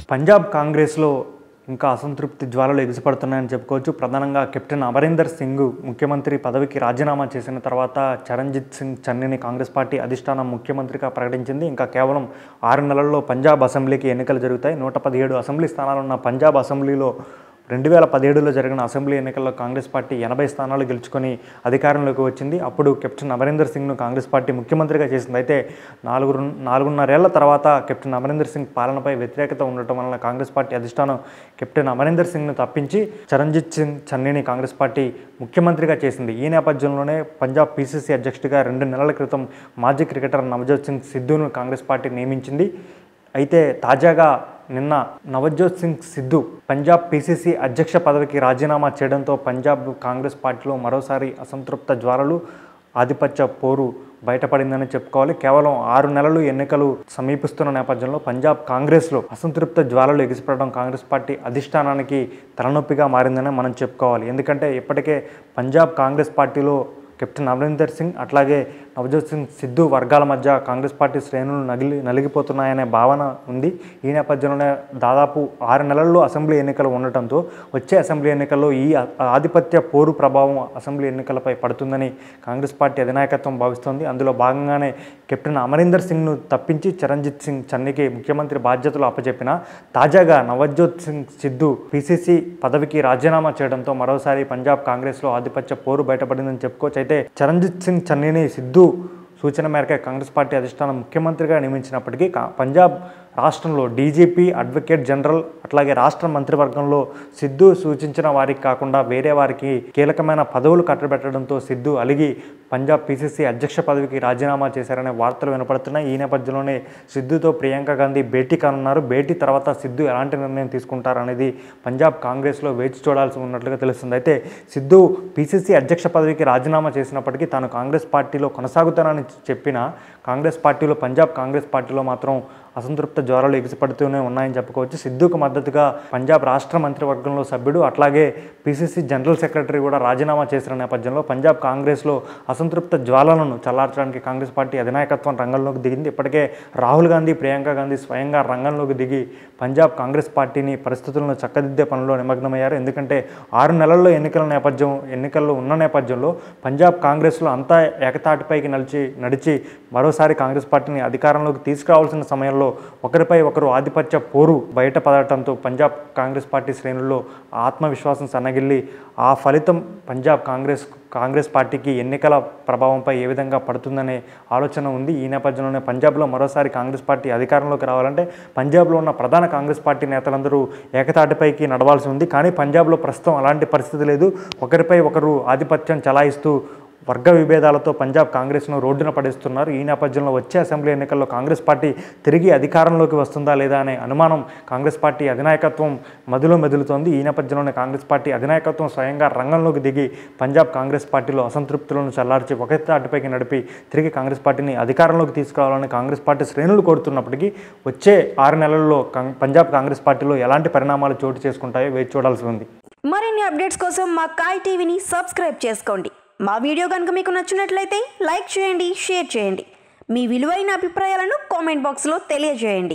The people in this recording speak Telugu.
పంజాబ్ కాంగ్రెస్లో ఇంకా అసంతృప్తి జ్వాలలు ఎగిసిపడుతున్నాయని చెప్పుకోవచ్చు ప్రధానంగా కెప్టెన్ అమరీందర్ సింగ్ ముఖ్యమంత్రి పదవికి రాజీనామా చేసిన తర్వాత చరణ్జిత్ సింగ్ చన్నీని కాంగ్రెస్ పార్టీ అధిష్టానం ముఖ్యమంత్రిగా ప్రకటించింది ఇంకా కేవలం ఆరు నెలల్లో పంజాబ్ అసెంబ్లీకి ఎన్నికలు జరుగుతాయి నూట పదిహేడు అసెంబ్లీ స్థానాలున్న పంజాబ్ అసెంబ్లీలో రెండు వేల పదిహేడులో జరిగిన అసెంబ్లీ ఎన్నికల్లో కాంగ్రెస్ పార్టీ ఎనభై స్థానాలు గెలుచుకొని అధికారంలోకి వచ్చింది అప్పుడు కెప్టెన్ అమరీందర్ సింగ్ను కాంగ్రెస్ పార్టీ ముఖ్యమంత్రిగా చేసింది అయితే నాలుగు నాలుగున్నరేళ్ల తర్వాత కెప్టెన్ అమరీందర్ సింగ్ పాలనపై వ్యతిరేకత ఉండటం వలన కాంగ్రెస్ పార్టీ అధిష్టానం కెప్టెన్ అమరీందర్ సింగ్ను తప్పించి చరణ్జిత్ సింగ్ చన్నీని కాంగ్రెస్ పార్టీ ముఖ్యమంత్రిగా చేసింది ఈ నేపథ్యంలోనే పంజాబ్ పీసీసీ అధ్యక్షుడిగా రెండు నెలల క్రితం మాజీ క్రికెటర్ నవజోత్ సింగ్ సిద్ధును కాంగ్రెస్ పార్టీ నియమించింది అయితే తాజాగా నిన్న నవజోత్ సింగ్ సిద్ధు పంజాబ్ పీసీసీ అధ్యక్ష పదవికి రాజీనామా చేయడంతో పంజాబ్ కాంగ్రెస్ పార్టీలో మరోసారి అసంతృప్త జ్వాలలు ఆధిపత్య పోరు బయటపడిందని చెప్పుకోవాలి కేవలం ఆరు నెలలు ఎన్నికలు సమీపిస్తున్న నేపథ్యంలో పంజాబ్ కాంగ్రెస్లో అసంతృప్త జ్వాలలు ఎగిసిపడడం కాంగ్రెస్ పార్టీ అధిష్టానానికి తలనొప్పిగా మారిందని మనం చెప్పుకోవాలి ఎందుకంటే ఇప్పటికే పంజాబ్ కాంగ్రెస్ పార్టీలో కెప్టెన్ అమరీందర్ సింగ్ అట్లాగే నవజోత్ సింగ్ సిద్ధు వర్గాల మధ్య కాంగ్రెస్ పార్టీ శ్రేణులు నగిలి నలిగిపోతున్నాయనే భావన ఉంది ఈ నేపథ్యంలోనే దాదాపు ఆరు నెలల్లో అసెంబ్లీ ఎన్నికలు ఉండటంతో వచ్చే అసెంబ్లీ ఎన్నికల్లో ఈ ఆ- ఆధిపత్య పోరు ప్రభావం అసెంబ్లీ ఎన్నికలపై పడుతుందని కాంగ్రెస్ పార్టీ అధినాయకత్వం భావిస్తోంది అందులో భాగంగానే కెప్టెన్ అమరీందర్ సింగ్ను తప్పించి చరణ్జిత్ సింగ్ చన్నీకి ముఖ్యమంత్రి బాధ్యతలు అప్పచెప్పిన తాజాగా నవజోత్ సింగ్ సిద్ధు పీసీసీ పదవికి రాజీనామా చేయడంతో మరోసారి పంజాబ్ కాంగ్రెస్లో ఆధిపత్య పోరు బయటపడిందని చెప్పుకోవచ్చు అయితే చరణ్జిత్ సింగ్ చన్నీని సిద్ధు సూచన మేరకే కాంగ్రెస్ పార్టీ అధిష్టానం ముఖ్యమంత్రిగా నియమించినప్పటికీ కా- పంజాబ్ రాష్ట్రంలో డీజీపీ అడ్వకేట్ జనరల్ అట్లాగే రాష్ట్ర మంత్రివర్గంలో సిద్ధు సూచించిన వారికి కాకుండా వేరే వారికి కీలకమైన పదవులు కట్టబెట్టడంతో సిద్ధు అలిగి పంజాబ్ పీసీసీ అధ్యక్ష పదవికి రాజీనామా చేశారనే వార్తలు వినపడుతున్నాయి ఈ నేపథ్యంలోనే సిద్ధుతో ప్రియాంక గాంధీ భేటీ కానున్నారు భేటీ తర్వాత సిద్ధు ఎలాంటి నిర్ణయం తీసుకుంటారనేది పంజాబ్ కాంగ్రెస్లో వేచి చూడాల్సి ఉన్నట్లుగా తెలుస్తుంది అయితే సిద్ధు పీసీసీ అధ్యక్ష పదవికి రాజీనామా చేసినప్పటికీ తాను కాంగ్రెస్ పార్టీలో కొనసాగుతానని చెప్పిన కాంగ్రెస్ పార్టీలో పంజాబ్ కాంగ్రెస్ పార్టీలో మాత్రం అసంతృప్త జ్వరాలు ఎగిసిపడుతూనే ఉన్నాయని చెప్పుకోవచ్చు సిద్ధుకు మద్దతుగా పంజాబ్ రాష్ట్ర మంత్రివర్గంలో సభ్యుడు అట్లాగే పీసీసీ జనరల్ సెక్రటరీ కూడా రాజీనామా చేసిన నేపథ్యంలో పంజాబ్ కాంగ్రెస్లో అసంతృప్త జ్వాలలను చల్లార్చడానికి కాంగ్రెస్ పార్టీ అధినాయకత్వం రంగంలోకి దిగింది ఇప్పటికే రాహుల్ గాంధీ ప్రియాంక గాంధీ స్వయంగా రంగంలోకి దిగి పంజాబ్ కాంగ్రెస్ పార్టీని పరిస్థితులను చక్కదిద్దే పనిలో నిమగ్నమయ్యారు ఎందుకంటే ఆరు నెలల్లో ఎన్నికల నేపథ్యం ఎన్నికల్లో ఉన్న నేపథ్యంలో పంజాబ్ కాంగ్రెస్లో అంతా ఏకతాటిపైకి నడిచి నడిచి మరోసారి కాంగ్రెస్ పార్టీని అధికారంలోకి తీసుకురావాల్సిన సమయంలో ఒకరిపై ఒకరు ఆధిపత్య పోరు బయటపడటంతో పంజాబ్ కాంగ్రెస్ పార్టీ శ్రేణుల్లో ఆత్మవిశ్వాసం సన్నగిల్లి ఆ ఫలితం పంజాబ్ కాంగ్రెస్ కాంగ్రెస్ పార్టీకి ఎన్నికల ప్రభావంపై ఏ విధంగా పడుతుందనే ఆలోచన ఉంది ఈ నేపథ్యంలోనే పంజాబ్లో మరోసారి కాంగ్రెస్ పార్టీ అధికారంలోకి రావాలంటే పంజాబ్లో ఉన్న ప్రధాన కాంగ్రెస్ పార్టీ నేతలందరూ ఏకతాటిపైకి నడవాల్సి ఉంది కానీ పంజాబ్లో ప్రస్తుతం అలాంటి పరిస్థితి లేదు ఒకరిపై ఒకరు ఆధిపత్యం చలాయిస్తూ వర్గ విభేదాలతో పంజాబ్ కాంగ్రెస్ను రోడ్డున పడేస్తున్నారు ఈ నేపథ్యంలో వచ్చే అసెంబ్లీ ఎన్నికల్లో కాంగ్రెస్ పార్టీ తిరిగి అధికారంలోకి వస్తుందా లేదా అనే అనుమానం కాంగ్రెస్ పార్టీ అధినాయకత్వం మదిలో మెదులుతోంది ఈ నేపథ్యంలోనే కాంగ్రెస్ పార్టీ అధినాయకత్వం స్వయంగా రంగంలోకి దిగి పంజాబ్ కాంగ్రెస్ పార్టీలో అసంతృప్తులను చల్లార్చి ఒక తాటిపైకి నడిపి తిరిగి కాంగ్రెస్ పార్టీని అధికారంలోకి తీసుకురావాలని కాంగ్రెస్ పార్టీ శ్రేణులు కోరుతున్నప్పటికీ వచ్చే ఆరు నెలల్లో కాంగ్- పంజాబ్ కాంగ్రెస్ పార్టీలో ఎలాంటి పరిణామాలు చోటు చేసుకుంటాయో వేచి చూడాల్సి ఉంది మరిన్ని అప్డేట్స్ కోసం మా కాయ్ టీవీని సబ్స్క్రైబ్ చేసుకోండి మా వీడియో కనుక మీకు నచ్చినట్లయితే లైక్ చేయండి షేర్ చేయండి మీ విలువైన అభిప్రాయాలను కామెంట్ బాక్స్లో తెలియజేయండి